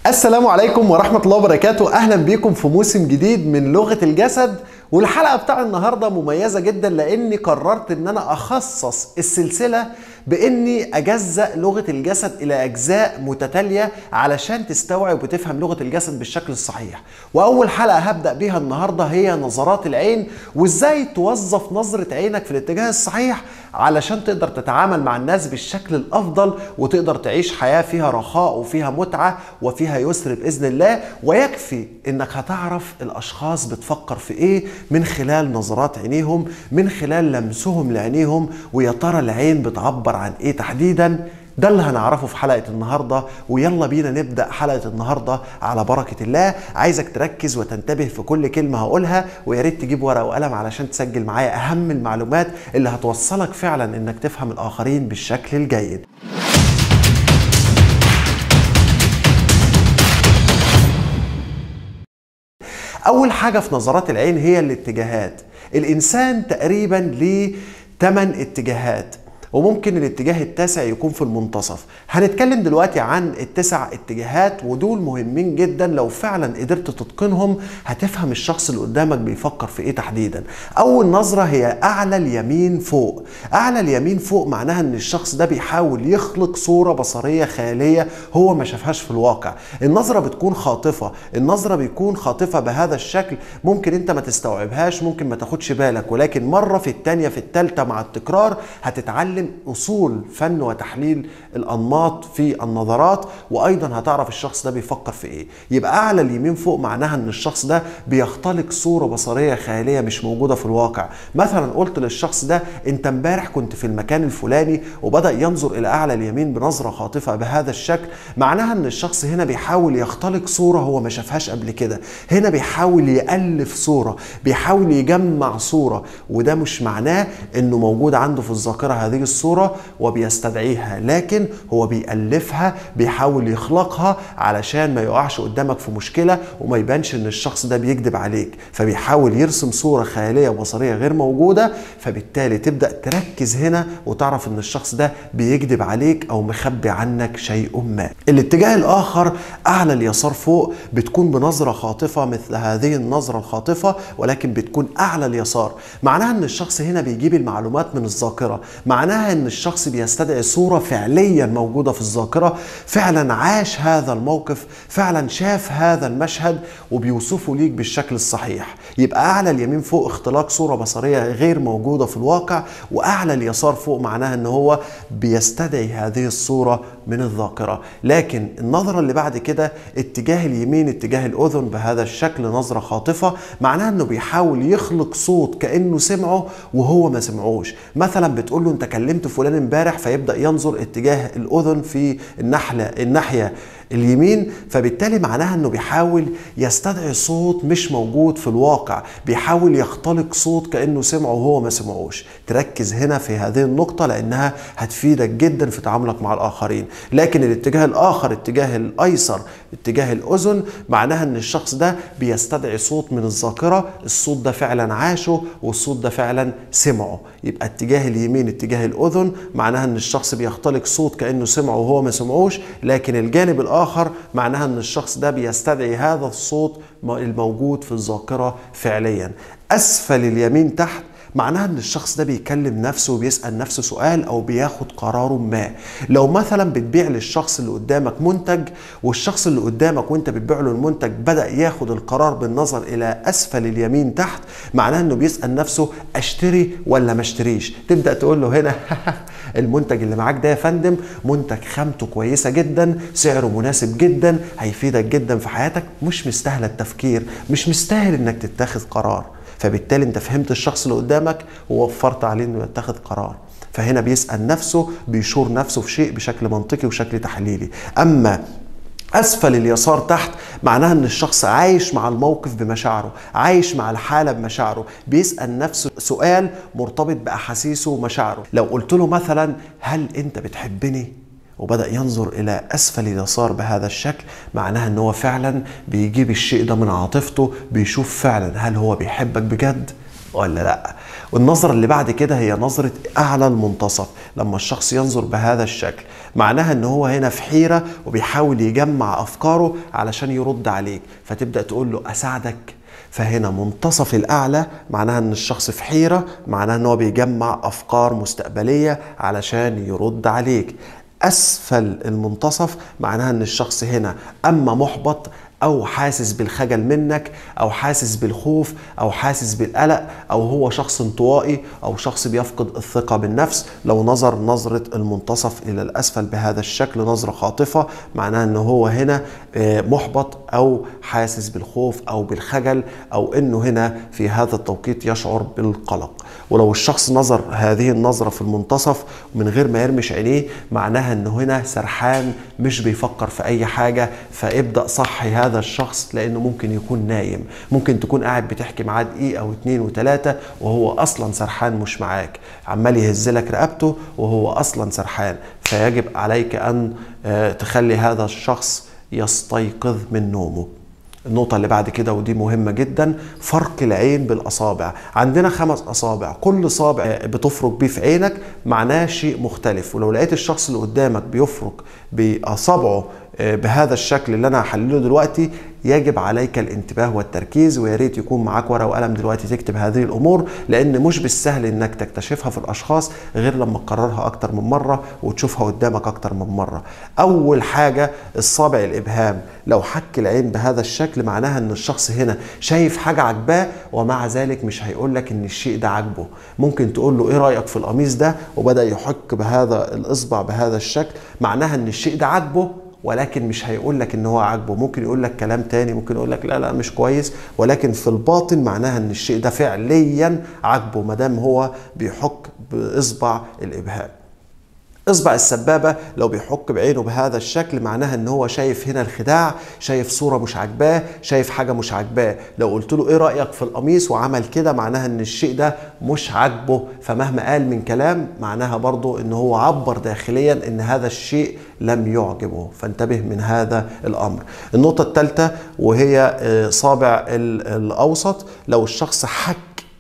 السلام عليكم ورحمة الله وبركاته أهلا بيكم في موسم جديد من لغة الجسد والحلقة بتاع النهاردة مميزة جدا لأني قررت أن أنا أخصص السلسلة بإني أجزأ لغة الجسد إلى أجزاء متتالية علشان تستوعب وتفهم لغة الجسد بالشكل الصحيح وأول حلقة هبدأ بيها النهاردة هي نظرات العين وإزاي توظف نظرة عينك في الاتجاه الصحيح علشان تقدر تتعامل مع الناس بالشكل الافضل وتقدر تعيش حياه فيها رخاء وفيها متعه وفيها يسر باذن الله ويكفي انك هتعرف الاشخاص بتفكر في ايه من خلال نظرات عينيهم من خلال لمسهم لعينيهم ويا ترى العين بتعبر عن ايه تحديدا ده اللي هنعرفه في حلقة النهاردة ويلا بينا نبدأ حلقة النهاردة على بركة الله عايزك تركز وتنتبه في كل كلمة هقولها ويا ريت تجيب ورقة وقلم علشان تسجل معايا أهم المعلومات اللي هتوصلك فعلا إنك تفهم الآخرين بالشكل الجيد أول حاجة في نظرات العين هي الاتجاهات الإنسان تقريبا ليه 8 اتجاهات وممكن الاتجاه التاسع يكون في المنتصف هنتكلم دلوقتي عن التسع اتجاهات ودول مهمين جدا لو فعلا قدرت تتقنهم هتفهم الشخص اللي قدامك بيفكر في ايه تحديدا اول نظرة هي اعلى اليمين فوق اعلى اليمين فوق معناها ان الشخص ده بيحاول يخلق صورة بصرية خيالية هو ما شافهاش في الواقع النظرة بتكون خاطفة النظرة بيكون خاطفة بهذا الشكل ممكن انت ما تستوعبهاش ممكن ما تاخدش بالك ولكن مرة في التانية في التالتة مع التكرار هتتعلم تتعلم اصول فن وتحليل الانماط في النظرات وايضا هتعرف الشخص ده بيفكر في ايه يبقى اعلى اليمين فوق معناها ان الشخص ده بيختلق صوره بصريه خياليه مش موجوده في الواقع مثلا قلت للشخص ده انت امبارح كنت في المكان الفلاني وبدا ينظر الى اعلى اليمين بنظره خاطفه بهذا الشكل معناها ان الشخص هنا بيحاول يختلق صوره هو ما شافهاش قبل كده هنا بيحاول يالف صوره بيحاول يجمع صوره وده مش معناه انه موجود عنده في الذاكره هذه الصورة وبيستدعيها لكن هو بيألفها بيحاول يخلقها علشان ما يقعش قدامك في مشكلة وما يبانش ان الشخص ده بيكذب عليك فبيحاول يرسم صورة خيالية بصرية غير موجودة فبالتالي تبدأ تركز هنا وتعرف ان الشخص ده بيكذب عليك او مخبي عنك شيء ما الاتجاه الاخر اعلى اليسار فوق بتكون بنظرة خاطفة مثل هذه النظرة الخاطفة ولكن بتكون اعلى اليسار معناها ان الشخص هنا بيجيب المعلومات من الذاكرة معناها ان الشخص بيستدعي صوره فعليا موجوده في الذاكره فعلا عاش هذا الموقف فعلا شاف هذا المشهد وبيوصفه ليك بالشكل الصحيح يبقى اعلى اليمين فوق اختلاق صوره بصريه غير موجوده في الواقع واعلى اليسار فوق معناها ان هو بيستدعي هذه الصوره من الذاكره لكن النظره اللي بعد كده اتجاه اليمين اتجاه الاذن بهذا الشكل نظره خاطفه معناها انه بيحاول يخلق صوت كانه سمعه وهو ما سمعوش مثلا بتقول له انت كلمت فلان امبارح فيبدا ينظر اتجاه الاذن في النحله الناحيه اليمين فبالتالي معناها انه بيحاول يستدعي صوت مش موجود في الواقع بيحاول يختلق صوت كانه سمعه وهو ما سمعوش تركز هنا في هذه النقطه لانها هتفيدك جدا في تعاملك مع الاخرين لكن الاتجاه الاخر اتجاه الايسر اتجاه الاذن معناها ان الشخص ده بيستدعي صوت من الذاكره الصوت ده فعلا عاشه والصوت ده فعلا سمعه يبقى اتجاه اليمين اتجاه الاذن معناها ان الشخص بيختلق صوت كانه سمعه وهو ما سمعوش لكن الجانب الاخر اخر معناها ان الشخص ده بيستدعي هذا الصوت الموجود في الذاكره فعليا اسفل اليمين تحت معناها ان الشخص ده بيكلم نفسه وبيسال نفسه سؤال او بياخد قراره ما لو مثلا بتبيع للشخص اللي قدامك منتج والشخص اللي قدامك وانت بتبيع له المنتج بدا ياخد القرار بالنظر الى اسفل اليمين تحت معناها انه بيسال نفسه اشتري ولا ما اشتريش تبدا تقول له هنا المنتج اللي معاك ده يا فندم منتج خامته كويسه جدا سعره مناسب جدا هيفيدك جدا في حياتك مش مستاهله التفكير مش مستاهل انك تتخذ قرار فبالتالي انت فهمت الشخص اللي قدامك ووفرت عليه انه يتخذ قرار فهنا بيسال نفسه بيشور نفسه في شيء بشكل منطقي وشكل تحليلي اما اسفل اليسار تحت معناها ان الشخص عايش مع الموقف بمشاعره عايش مع الحاله بمشاعره بيسال نفسه سؤال مرتبط باحاسيسه ومشاعره لو قلت له مثلا هل انت بتحبني وبدا ينظر الى اسفل اليسار بهذا الشكل معناها ان هو فعلا بيجيب الشيء ده من عاطفته بيشوف فعلا هل هو بيحبك بجد ولا لا والنظرة اللي بعد كده هي نظرة أعلى المنتصف لما الشخص ينظر بهذا الشكل معناها ان هو هنا في حيرة وبيحاول يجمع أفكاره علشان يرد عليك فتبدأ تقول له أساعدك فهنا منتصف الأعلى معناها ان الشخص في حيرة معناها ان هو بيجمع أفكار مستقبلية علشان يرد عليك اسفل المنتصف معناها ان الشخص هنا اما محبط او حاسس بالخجل منك او حاسس بالخوف او حاسس بالقلق او هو شخص انطوائي او شخص بيفقد الثقه بالنفس لو نظر نظره المنتصف الى الاسفل بهذا الشكل نظره خاطفه معناها ان هو هنا محبط او حاسس بالخوف او بالخجل او انه هنا في هذا التوقيت يشعر بالقلق ولو الشخص نظر هذه النظره في المنتصف من غير ما يرمش عينيه معناها انه هنا سرحان مش بيفكر في اي حاجه فابدا صحي هذا الشخص لانه ممكن يكون نايم ممكن تكون قاعد بتحكي معاه دقيقه واثنين وثلاثه وهو اصلا سرحان مش معاك عمال يهز لك رقبته وهو اصلا سرحان فيجب عليك ان تخلي هذا الشخص يستيقظ من نومه النقطة اللي بعد كده ودي مهمة جدا فرق العين بالأصابع عندنا خمس أصابع كل صابع بتفرك بيه في عينك معناه شيء مختلف ولو لقيت الشخص اللي قدامك بيفرك بأصابعه بهذا الشكل اللي انا هحلله دلوقتي يجب عليك الانتباه والتركيز ويا ريت يكون معاك ورقه وقلم دلوقتي تكتب هذه الامور لان مش بالسهل انك تكتشفها في الاشخاص غير لما تكررها اكتر من مره وتشوفها قدامك اكتر من مره. اول حاجه الصابع الابهام لو حك العين بهذا الشكل معناها ان الشخص هنا شايف حاجه عجباه ومع ذلك مش هيقول لك ان الشيء ده عاجبه. ممكن تقول له ايه رايك في القميص ده وبدا يحك بهذا الاصبع بهذا الشكل معناها ان الشيء ده عاجبه ولكن مش هيقول لك ان هو عاجبه ممكن يقول لك كلام تاني ممكن يقول لك لا لا مش كويس ولكن في الباطن معناها ان الشيء ده فعليا عاجبه ما دام هو بيحك باصبع الابهام اصبع السبابه لو بيحك بعينه بهذا الشكل معناها ان هو شايف هنا الخداع شايف صوره مش عاجباه شايف حاجه مش عاجباه لو قلت له ايه رايك في القميص وعمل كده معناها ان الشيء ده مش عاجبه فمهما قال من كلام معناها برضو ان هو عبر داخليا ان هذا الشيء لم يعجبه فانتبه من هذا الامر النقطه الثالثه وهي صابع الاوسط لو الشخص حك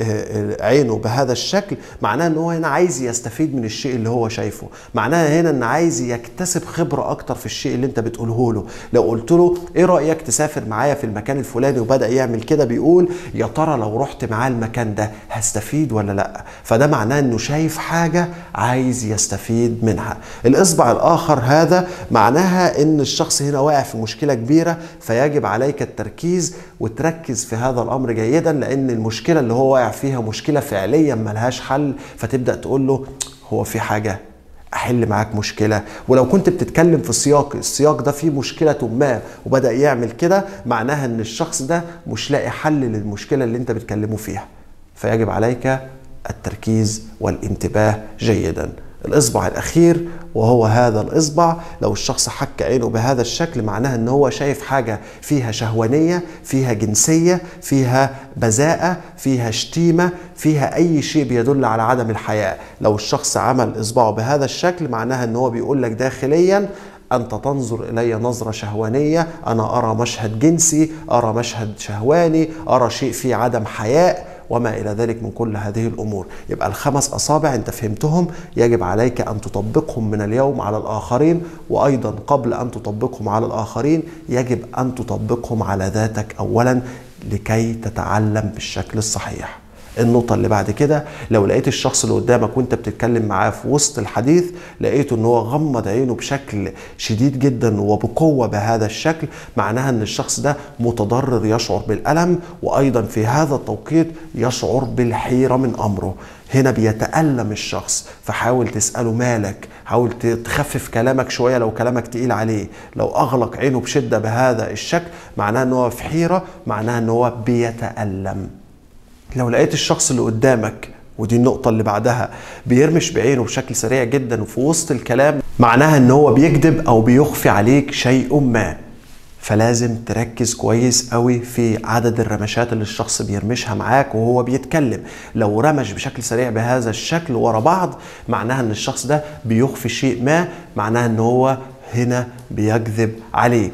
عينه بهذا الشكل معناه ان هو هنا عايز يستفيد من الشيء اللي هو شايفه معناها هنا ان عايز يكتسب خبره اكتر في الشيء اللي انت بتقوله له لو قلت له ايه رايك تسافر معايا في المكان الفلاني وبدا يعمل كده بيقول يا ترى لو رحت معاه المكان ده هستفيد ولا لا فده معناه انه شايف حاجه عايز يستفيد منها الاصبع الاخر هذا معناها ان الشخص هنا واقع في مشكله كبيره فيجب عليك التركيز وتركز في هذا الامر جيدا لان المشكله اللي هو واقع فيها مشكله فعليا ملهاش حل فتبدا تقول له هو في حاجه احل معاك مشكله ولو كنت بتتكلم في سياق السياق ده فيه مشكله ما وبدا يعمل كده معناها ان الشخص ده مش لاقي حل للمشكله اللي انت بتكلمه فيها فيجب عليك التركيز والانتباه جيدا الاصبع الاخير وهو هذا الاصبع لو الشخص حك عينه بهذا الشكل معناها ان هو شايف حاجه فيها شهوانيه فيها جنسيه فيها بذاءه فيها شتيمه فيها اي شيء بيدل على عدم الحياء لو الشخص عمل اصبعه بهذا الشكل معناها ان هو بيقول لك داخليا أنت تنظر إلي نظرة شهوانية أنا أرى مشهد جنسي أرى مشهد شهواني أرى شيء فيه عدم حياء وما إلى ذلك من كل هذه الأمور يبقى الخمس أصابع أنت فهمتهم يجب عليك أن تطبقهم من اليوم على الآخرين وأيضا قبل أن تطبقهم على الآخرين يجب أن تطبقهم على ذاتك أولا لكي تتعلم بالشكل الصحيح النقطة اللي بعد كده لو لقيت الشخص اللي قدامك وانت بتتكلم معاه في وسط الحديث لقيته ان هو غمض عينه بشكل شديد جدا وبقوة بهذا الشكل معناها ان الشخص ده متضرر يشعر بالألم وايضا في هذا التوقيت يشعر بالحيرة من امره هنا بيتألم الشخص فحاول تسأله مالك حاول تخفف كلامك شوية لو كلامك تقيل عليه لو أغلق عينه بشدة بهذا الشكل معناه أنه هو في حيرة معناه أنه هو بيتألم لو لقيت الشخص اللي قدامك ودي النقطة اللي بعدها بيرمش بعينه بشكل سريع جدا وفي وسط الكلام معناها ان هو بيكذب او بيخفي عليك شيء ما فلازم تركز كويس قوي في عدد الرمشات اللي الشخص بيرمشها معاك وهو بيتكلم لو رمش بشكل سريع بهذا الشكل ورا بعض معناها ان الشخص ده بيخفي شيء ما معناها ان هو هنا بيكذب عليك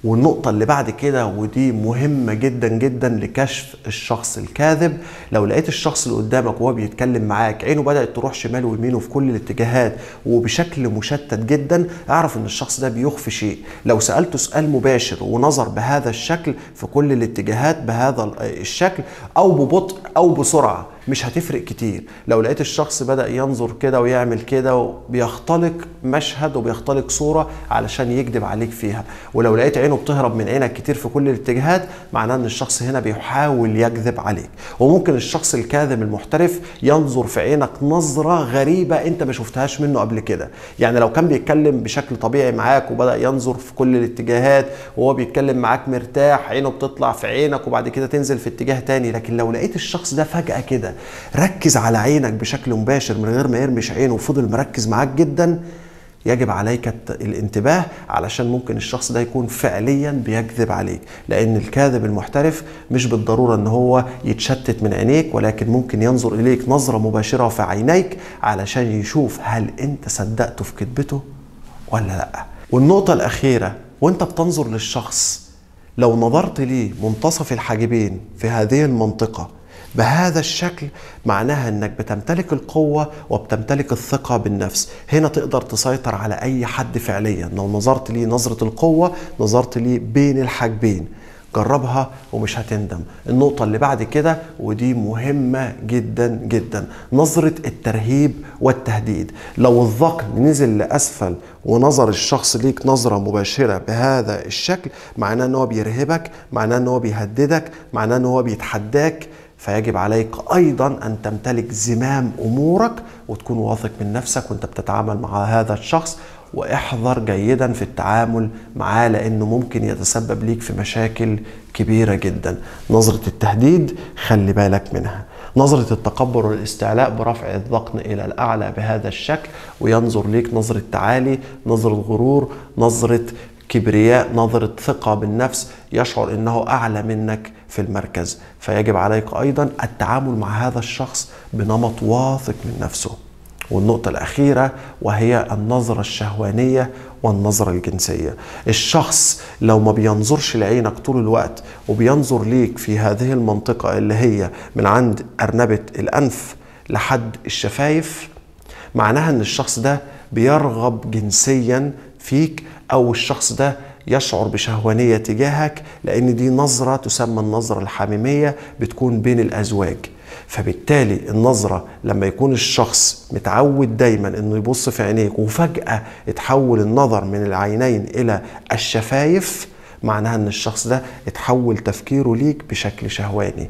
والنقطة اللي بعد كده ودي مهمة جدا جدا لكشف الشخص الكاذب لو لقيت الشخص اللي قدامك وهو بيتكلم معاك عينه بدأت تروح شمال ويمين وفي كل الاتجاهات وبشكل مشتت جدا اعرف ان الشخص ده بيخفي شيء لو سألته سؤال مباشر ونظر بهذا الشكل في كل الاتجاهات بهذا الشكل او ببطء او بسرعة مش هتفرق كتير لو لقيت الشخص بدأ ينظر كده ويعمل كده وبيختلق مشهد وبيختلق صورة علشان يكذب عليك فيها ولو لقيت عينه بتهرب من عينك كتير في كل الاتجاهات معناه ان الشخص هنا بيحاول يكذب عليك وممكن الشخص الكاذب المحترف ينظر في عينك نظرة غريبة انت ما شفتهاش منه قبل كده يعني لو كان بيتكلم بشكل طبيعي معاك وبدأ ينظر في كل الاتجاهات وهو بيتكلم معاك مرتاح عينه بتطلع في عينك وبعد كده تنزل في اتجاه تاني لكن لو لقيت الشخص ده فجأة كده ركز على عينك بشكل مباشر من غير ما يرمش عينه وفضل مركز معاك جدا يجب عليك الانتباه علشان ممكن الشخص ده يكون فعليا بيكذب عليك لان الكاذب المحترف مش بالضروره ان هو يتشتت من عينيك ولكن ممكن ينظر اليك نظره مباشره في عينيك علشان يشوف هل انت صدقته في كذبته ولا لا والنقطه الاخيره وانت بتنظر للشخص لو نظرت ليه منتصف الحاجبين في هذه المنطقه بهذا الشكل معناها انك بتمتلك القوه وبتمتلك الثقه بالنفس هنا تقدر تسيطر على اي حد فعليا لو نظرت ليه نظره القوه نظرت ليه بين الحاجبين جربها ومش هتندم النقطة اللي بعد كده ودي مهمة جدا جدا نظرة الترهيب والتهديد لو الذقن نزل لأسفل ونظر الشخص ليك نظرة مباشرة بهذا الشكل معناه ان هو بيرهبك معناه ان هو بيهددك معناه ان هو بيتحداك فيجب عليك ايضا ان تمتلك زمام امورك وتكون واثق من نفسك وانت بتتعامل مع هذا الشخص واحذر جيدا في التعامل معاه لانه ممكن يتسبب ليك في مشاكل كبيره جدا نظره التهديد خلي بالك منها نظرة التكبر والاستعلاء برفع الذقن إلى الأعلى بهذا الشكل وينظر ليك نظرة تعالي نظرة غرور نظرة كبرياء نظرة ثقة بالنفس يشعر انه اعلى منك في المركز فيجب عليك ايضا التعامل مع هذا الشخص بنمط واثق من نفسه والنقطة الأخيرة وهي النظرة الشهوانية والنظرة الجنسية الشخص لو ما بينظرش لعينك طول الوقت وبينظر ليك في هذه المنطقة اللي هي من عند أرنبة الأنف لحد الشفايف معناها أن الشخص ده بيرغب جنسيا فيك أو الشخص ده يشعر بشهوانية تجاهك لأن دي نظرة تسمى النظرة الحميمية بتكون بين الأزواج فبالتالي النظرة لما يكون الشخص متعود دايما انه يبص في عينيك وفجأة اتحول النظر من العينين الى الشفايف معناها ان الشخص ده اتحول تفكيره ليك بشكل شهواني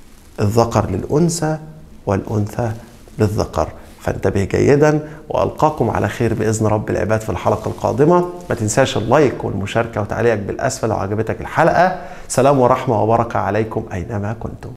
الذكر للأنثى والأنثى للذكر فانتبه جيدا والقاكم على خير باذن رب العباد في الحلقه القادمه ما تنساش اللايك والمشاركه وتعليقك بالاسفل لو عجبتك الحلقه سلام ورحمه وبركه عليكم اينما كنتم